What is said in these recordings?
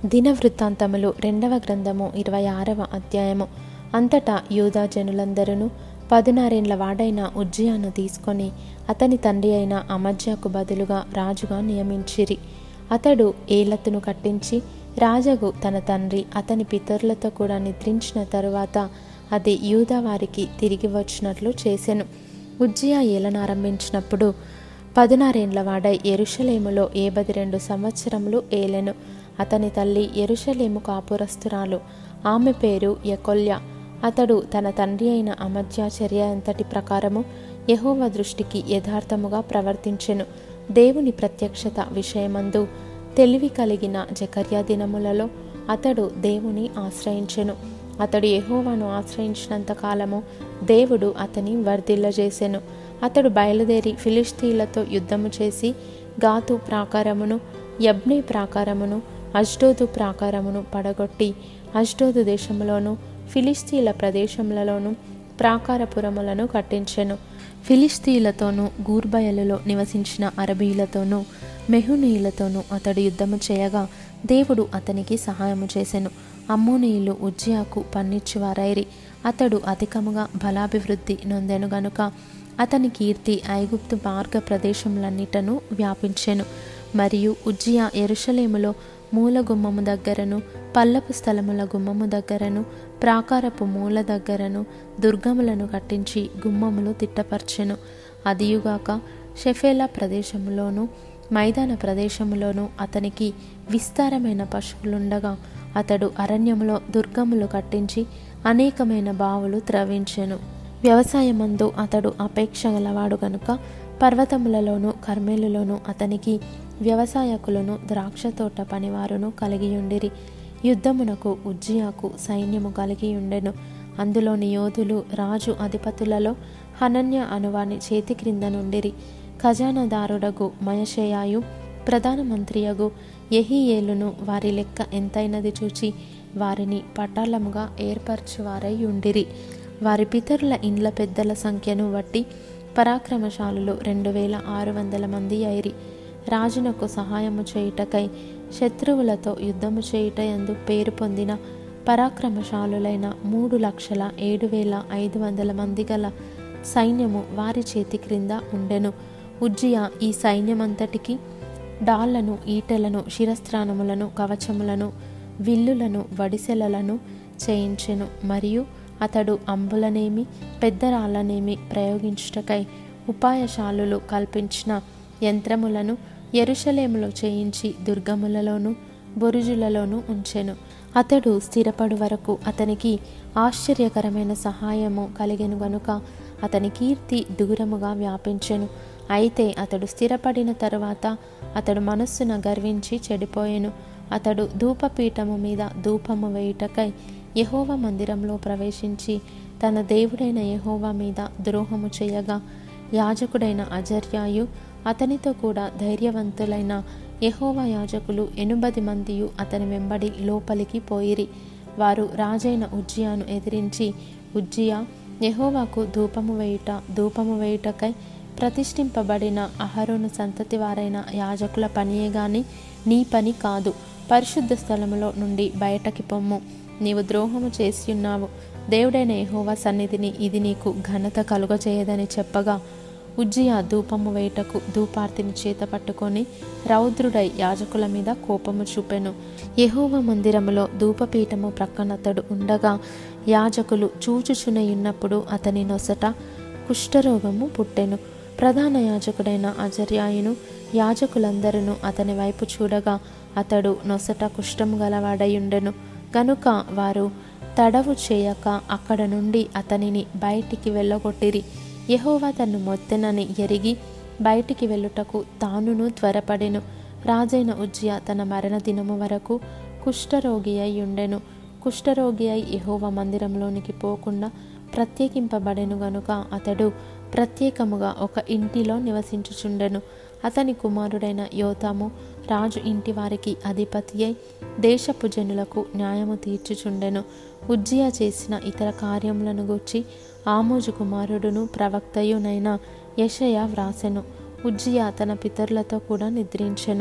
దినవృత్తాంతములు రెండవ గ్రంథము ఇరవై ఆరవ అధ్యాయము అంతటా యూదా జనులందరూ పదునారేండ్ల వాడైన ఉజ్జయాను తీసుకొని అతని తండ్రి అయిన అమజ్యాకు బదులుగా రాజుగా నియమించిరి అతడు ఏలత్తును కట్టించి రాజగు తన తండ్రి అతని పితరులతో కూడా నిద్రించిన తరువాత అది యూదా వారికి తిరిగి వచ్చినట్లు చేసెను ఉజ్జియా ఏలనారంభించినప్పుడు పదునారేండ్ల వాడై ఎరుషలేములో ఏబది రెండు సంవత్సరములు ఏలెను అతని తల్లి ఎరుషలేము కాపురస్తురాలు ఆమె పేరు యకొల్య అతడు తన తండ్రి అయిన అమధ్యాచర్య అంతటి ప్రకారము యహోవ దృష్టికి యథార్థముగా ప్రవర్తించెను దేవుని ప్రత్యక్షత విషయమందు తెలివి కలిగిన జకర్యా దినములలో అతడు దేవుని ఆశ్రయించెను అతడు యహోవాను ఆశ్రయించినంత కాలము దేవుడు అతని వర్ధిల్లజేసెను అతడు బయలుదేరి ఫిలిస్తీన్లతో యుద్ధము చేసి గాతు ప్రాకారమును యబ్నే ప్రాకారమును అష్డోదు ప్రాకారమును పడగొట్టి అష్డోదు దేశములోను ఫిలిస్తీన్ల ప్రదేశములలోను ప్రాకారపురములను కట్టించెను ఫిలిస్తీన్లతోనూ గూర్బయలులో నివసించిన అరబీలతోనూ మెహునీయులతోనూ అతడు యుద్ధము చేయగా దేవుడు అతనికి సహాయము చేసెను అమ్మోనీయులు ఉజ్జియాకు పన్నిచ్చివారైరి అతడు అధికముగా బలాభివృద్ధి నొందెను గనుక అతని కీర్తి ఐగుప్తు మార్గ ప్రదేశములన్నిటను వ్యాపించెను మరియు ఉజ్జియా ఎరుషలేములో మూల గుమ్మము దగ్గరను పల్లపు స్థలముల గుమ్మము దగ్గరను ప్రాకారపు మూల దగ్గరను దుర్గములను కట్టించి గుమ్మములు తిట్టపర్చెను అదియుగాక షెఫేలా ప్రదేశములోను మైదాన ప్రదేశములోను అతనికి విస్తారమైన పశువులుండగా అతడు అరణ్యములో దుర్గములు కట్టించి అనేకమైన బావులు త్రవించెను వ్యవసాయమందు అతడు అపేక్ష గలవాడు గనుక పర్వతములలోను కర్మేలులోను అతనికి వ్యవసాయకులను ద్రాక్ష తోట పనివారును కలిగియుండిరి యుద్ధమునకు ఉజ్జియాకు సైన్యము కలిగియుండెను అందులోని యోధులు రాజు అధిపతులలో హనన్య అనువాని చేతి క్రింద నుండిరి ఖజానాదారుడగు మయషయాయు ప్రధానమంత్రియగు యహియేలును వారి లెక్క ఎంతైనది చూచి వారిని పటాలముగా ఏర్పరచువారై ఉండిరి వారి పితరుల ఇండ్ల పెద్దల సంఖ్యను బట్టి పరాక్రమశాలులు రెండు వేల ఆరు వందల మంది అయిరి రాజునకు సహాయము చేయుటకై శత్రువులతో యుద్ధము చేయుట ఎందు పేరు పొందిన పరాక్రమశాలులైన మూడు లక్షల ఏడు వేల ఐదు వందల మంది గల సైన్యము వారి చేతి క్రింద ఉండెను ఉజ్జియా ఈ సైన్యమంతటికి డాళ్లను ఈటెలను శిరస్త్రాణములను కవచములను విల్లులను వడిసెలలను చేయించెను మరియు అతడు అంబులనేమి పెద్ద రాళ్ళనేమి ప్రయోగించుటకై ఉపాయశాలులు కల్పించిన యంత్రములను ఎరుషలేములో చేయించి దుర్గములలోను బొరుజులలోనూ ఉంచెను అతడు స్థిరపడు వరకు అతనికి ఆశ్చర్యకరమైన సహాయము కలిగెను గనుక అతని కీర్తి దూరముగా వ్యాపించెను అయితే అతడు స్థిరపడిన తరువాత అతడు మనస్సున గర్వించి చెడిపోయెను అతడు ధూపపీఠము మీద ధూపము వేయుటకై యహోవ మందిరంలో ప్రవేశించి తన దేవుడైన యహోవా మీద ద్రోహము చేయగా యాజకుడైన అజర్యాయు అతనితో కూడా ధైర్యవంతులైన యహోవా యాజకులు ఎనుబది మందియు అతని వెంబడి లోపలికి పోయిరి వారు రాజైన ఉజ్జియాను ఎదిరించి ఉజ్జియా యహోవాకు ధూపము వేయుట ధూపము వేయుటకై ప్రతిష్ఠింపబడిన అహరోను సంతతి వారైన యాజకుల పనియే గాని నీ పని కాదు పరిశుద్ధ స్థలములో నుండి బయటకి పొమ్ము నీవు ద్రోహము చేసి ఉన్నావు దేవుడైన యహోవా సన్నిధిని ఇది నీకు ఘనత కలుగజేయదని చెప్పగా ఉజ్జియా ధూపము వేయటకు ధూపార్తిని చేత పట్టుకొని రౌద్రుడై యాజకుల మీద కోపము చూపెను యహోవ మందిరములో ధూపపీఠము ప్రక్కనతడు ఉండగా యాజకులు చూచుచునయున్నప్పుడు అతని నొసట కుష్ఠరోగము పుట్టెను ప్రధాన యాజకుడైన అజర్యాయును యాజకులందరూ అతని వైపు చూడగా అతడు నొసట కుష్ఠము గలవాడయుండెను గనుక వారు తడవు చేయక అక్కడ నుండి అతనిని బయటికి వెళ్ళగొట్టిరి యహోవా తన్ను మొత్తెనని ఎరిగి బయటికి వెళ్ళుటకు తానును త్వరపడెను రాజైన ఉజ్జియా తన మరణ దినము వరకు కుష్ఠరోగి అయి ఉండెను కుష్ఠరోగి అయి యహోవ మందిరంలోనికి పోకుండా ప్రత్యేకింపబడెను గనుక అతడు ప్రత్యేకముగా ఒక ఇంటిలో నివసించుచుండెను అతని కుమారుడైన యోతాము రాజు ఇంటి వారికి అధిపతి అయి దేశపు జనులకు న్యాయము తీర్చుచుండెను ఉజ్జియా చేసిన ఇతర కార్యములను గూర్చి ఆమోజు కుమారుడును ప్రవక్తయునైన యషయ వ్రాసెను ఉజ్జియా తన పితరులతో కూడా నిద్రించెను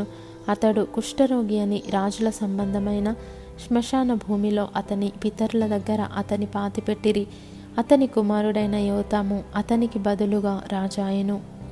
అతడు కుష్ఠరోగి అని రాజుల సంబంధమైన శ్మశాన భూమిలో అతని పితరుల దగ్గర అతని పాతిపెట్టిరి అతని కుమారుడైన యోతాము అతనికి బదులుగా రాజాయెను